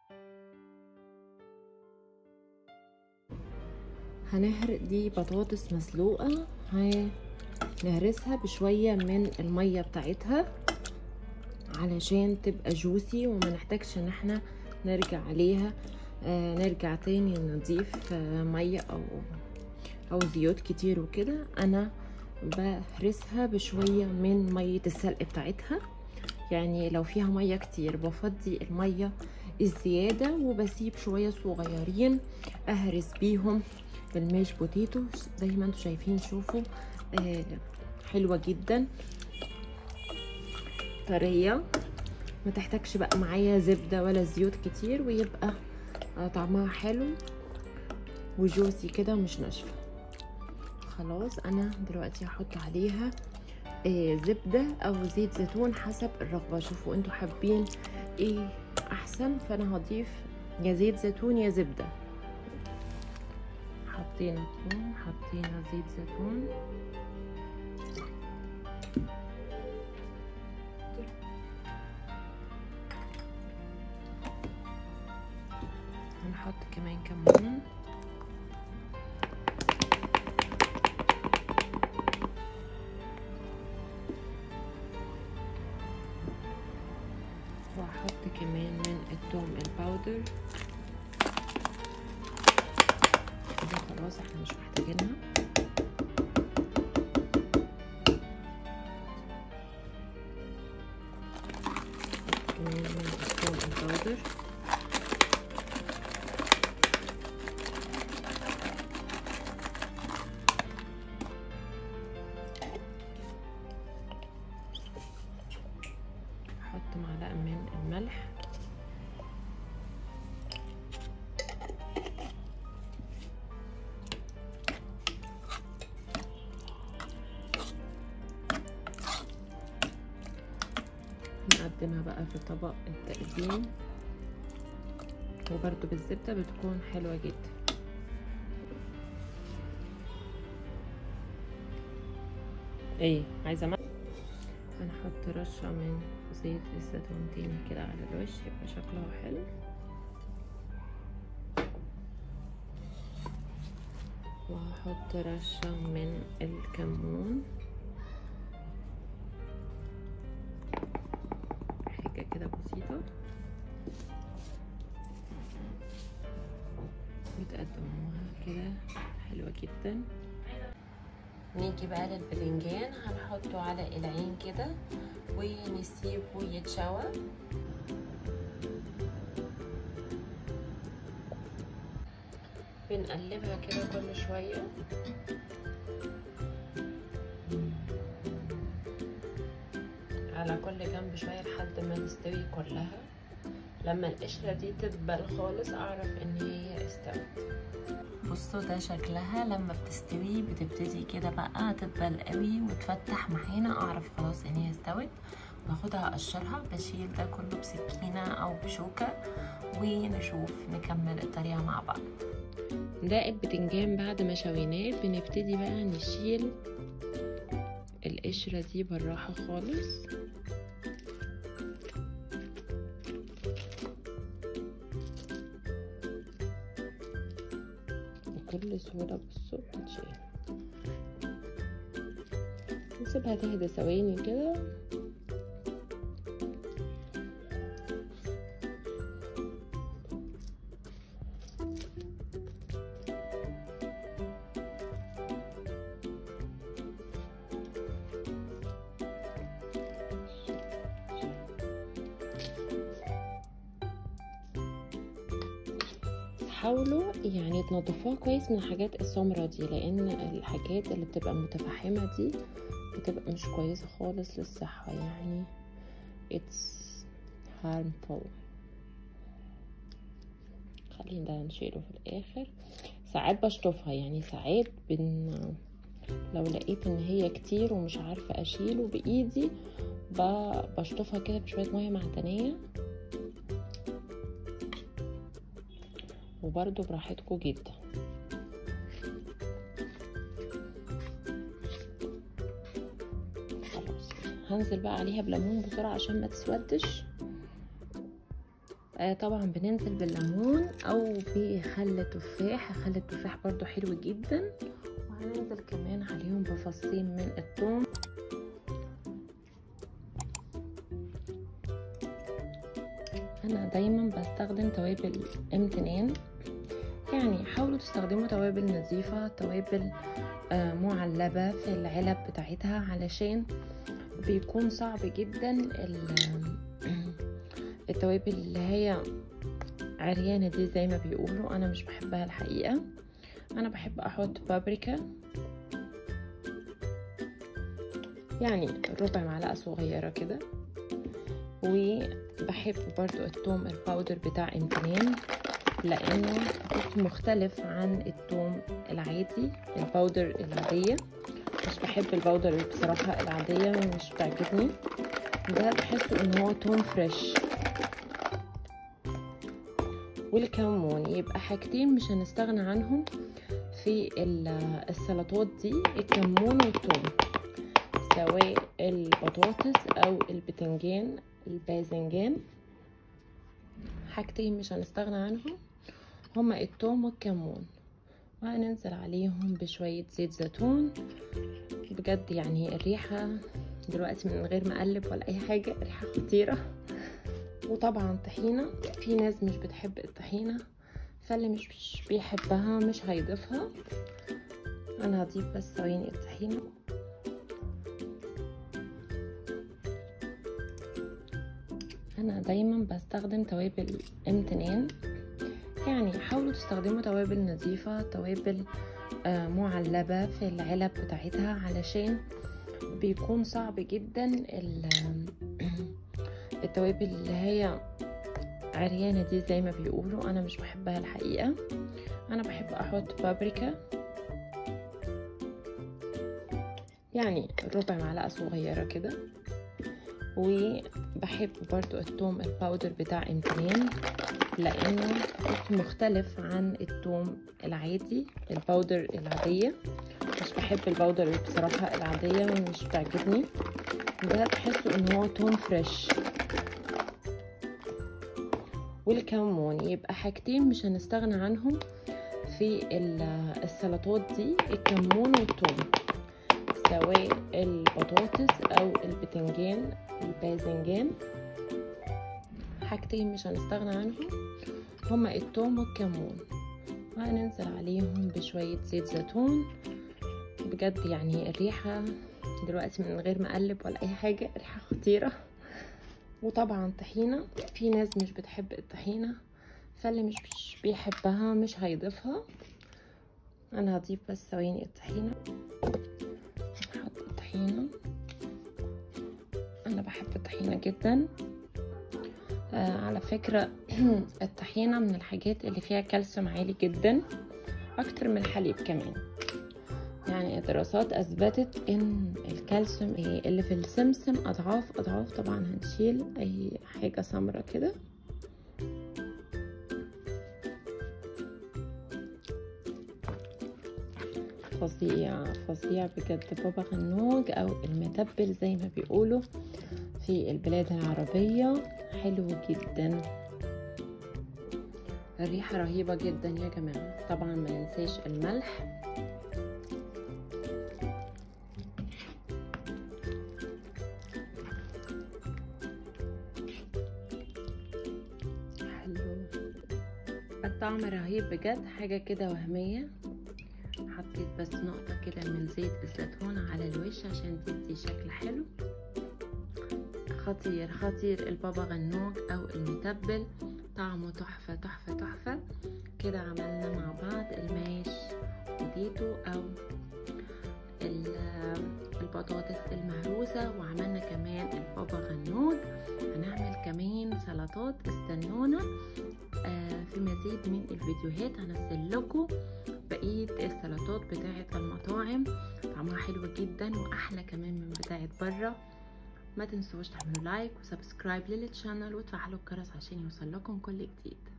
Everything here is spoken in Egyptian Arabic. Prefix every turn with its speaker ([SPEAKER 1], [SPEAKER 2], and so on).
[SPEAKER 1] هنهرق دي بطاطس مسلوقة هنهرسها بشوية من المية بتاعتها علشان تبقى جوسي وما نحتاجش ان احنا نرجع عليها آه نرجع تاني نضيف آه مية او او زيوت كتير وكده انا بهرسها بشوية من مية السلق بتاعتها يعني لو فيها مية كتير بفضي المية الزيادة وبسيب شوية صغيرين اهرس بيهم الماش بوتيتو زي ما انتم شايفين شوفوا آه حلوة جدا طرية ما تحتاجش بقى معايا زبدة ولا زيوت كتير ويبقى آه طعمها حلو وجوسي كده ومش ناشفة خلاص انا دلوقتي هحط عليها آه زبدة او زيت زيتون حسب الرغبة شوفوا انتوا حابين ايه احسن فانا هضيف يا زيت زيتون يا زبدة حطينا ثوم حطينا زيت زيتون هنحط كمان كمون وهحط كمان من الثوم الباودر كده خلاص احنا مش محتاجينها كمان من الثوم الباودر احط معلقه من الملح نقدمها بقى في طبق التقديم وبرده بالزبدة بتكون حلوة جدا ايه عايزة ملح هنحط رشة من زيت الزيتون تاني كده على الوش يبقى شكله حلو وهحط رشة من الكمون حاجة كده بسيطة بتقدموها كده حلوة جدا نيجي بقى للبلنجان هنحطه على العين كده ونسيبه يتشوى بنقلبها كده كل شوية على كل جنب شوية لحد ما تستوي كلها لما القشرة دي تدبل خالص اعرف ان هي استوت بصوا ده شكلها لما بتستوي بتبتدي كده بقى تدبل قوي وتفتح معانا اعرف خلاص ان هي استوت باخدها اقشرها بشيل ده كله بسكينة او بشوكة ونشوف نكمل الطريقة مع بعض ده البتنجان بعد ما شويناه بنبتدي بقى نشيل القشرة دي بالراحة خالص بكل سهولة بصوا بتتشال نسيبها تهدى ثواني كده حاولوا يعني تنضفوها كويس من الحاجات السمرة دي لان الحاجات اللي بتبقى متفحمة دي بتبقى مش كويسة خالص للصحة يعني it's harmful خلينا ده نشيله في الاخر ساعات بشطفها يعني ساعات بن لو لقيت ان هي كتير ومش عارفة اشيله بايدي بشطفها كده بشوية مية معدنية وبرده براحتكم جدا خلاص هنزل بقى عليها بليمون بسرعة عشان ما تسودش آه طبعا بننزل بالليمون او بخل تفاح خل التفاح برضو حلو جدا وهننزل كمان عليهم بفصين من الثوم انا دايما بستخدم توابل امتنان يعني حاولوا تستخدموا توابل نظيفة توابل آه معلبة في العلب بتاعتها علشان بيكون صعب جدا التوابل اللي هي عريانة دي زي ما بيقولوا انا مش بحبها الحقيقة انا بحب احط بابريكا يعني ربع معلقة صغيرة كده وبحب برضو التوم الباودر بتاع امتنان لانه مختلف عن التوم العادي الباودر العادية مش بحب الباودر بصراحة العادية مش بتعجبني ده بحسه ان هو توم فريش والكمون يبقى حاجتين مش هنستغنى عنهم في السلطات دي الكمون والثوم سواء البطاطس او البتنجان الباذنجان حاجتين مش هنستغنى عنهم هما الثوم والكمون وهننزل عليهم بشوية زيت زيتون بجد يعني الريحة دلوقتي من غير ما اقلب ولا اي حاجة ريحة خطيرة وطبعا طحينة في ناس مش بتحب الطحينة فاللي مش بيحبها مش هيضيفها انا هضيف بس ثواني الطحينة انا دايما بستخدم توابل امتنان يعني حاولوا تستخدموا توابل نظيفة توابل آه معلبة في العلب بتاعتها علشان بيكون صعب جدا التوابل اللي هي عريانة دي زي ما بيقولوا انا مش بحبها الحقيقة انا بحب احط بابريكا يعني ربع معلقة صغيرة كده وبحب برضو التوم الباودر بتاع امتنان لانه مختلف عن التوم العادي الباودر العادية مش بحب الباودر بصراحة العادية مش بتعجبني ده بحسه ان هو توم فريش والكمون يبقى حاجتين مش هنستغنى عنهم في السلطات دي الكمون والثوم سواء البطاطس او البتنجان الباذنجان حاجتين مش هنستغنى عنهم هما الثوم والكمون وهننزل عليهم بشوية زيت زيتون بجد يعني الريحة دلوقتي من غير ما اقلب ولا اي حاجة ريحة خطيرة وطبعا طحينة في ناس مش بتحب الطحينة فاللي مش بيحبها مش هيضيفها انا هضيف بس ثواني الطحينة نحط الطحينة انا بحب الطحينة جدا آه على فكرة الطحينة من الحاجات اللي فيها كالسيوم عالي جدا اكتر من الحليب كمان يعني الدراسات اثبتت ان الكالسيوم اللي في السمسم اضعاف اضعاف طبعا هنشيل اي حاجة سمرة كده فظيع فظيع بجد بابا غنوج او المتبل زي ما بيقولوا في البلاد العربية حلو جدا الريحة رهيبة جدا يا جماعة طبعا ما ننساش الملح حلو الطعم رهيب بجد حاجة كده وهمية حطيت بس نقطة كده من زيت الزيتون على الوش عشان تدي شكل حلو خطير خطير البابا غنوج او المتبل طعمه تحفة تحفة تحفة كده عملنا مع بعض الماش وديتو او البطاطس المهروسة وعملنا كمان البابا غنوج هنعمل كمان سلطات استنونا آه في مزيد من الفيديوهات هنزل لكم بقية السلطات بتاعة المطاعم طعمها حلو جدا واحلى كمان من بتاعة برا ما تنسوش تعملوا لايك وسبسكرايب للشانل وتفعلوا الجرس عشان يوصل لكم كل جديد